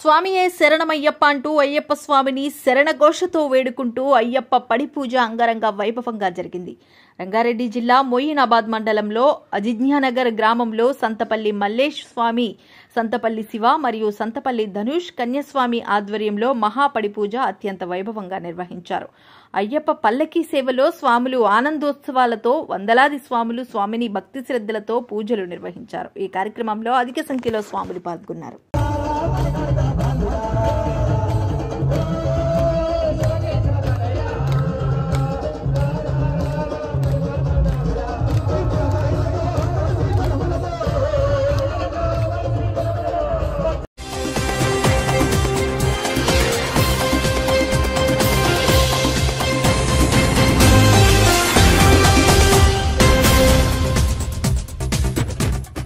స్వామియే శరణమయ్యప్ప అంటూ అయ్యప్ప స్వామిని శరణఘోషతో వేడుకుంటూ అయ్యప్ప పడి పూజ అంగరంగ వైభవంగా జరిగింది రంగారెడ్డి జిల్లా మొయినాబాద్ మండలంలో అజిజ్ఞానగర్ గ్రామంలో సంతపల్లి మల్లేష్ స్వామి సంతపల్లి శివ మరియు సంతపల్లి ధనుష్ కన్యస్వామి ఆధ్వర్యంలో మహాపడి పూజ అత్యంత వైభవంగా నిర్వహించారు అయ్యప్ప పల్లకీ సేవలో స్వాములు ఆనందోత్సవాలతో వందలాది స్వాములు స్వామిని భక్తి శ్రద్ధలతో పూజలు నిర్వహించారు ఈ కార్యక్రమంలో అధిక సంఖ్యలో స్వాములు పాల్గొన్నారు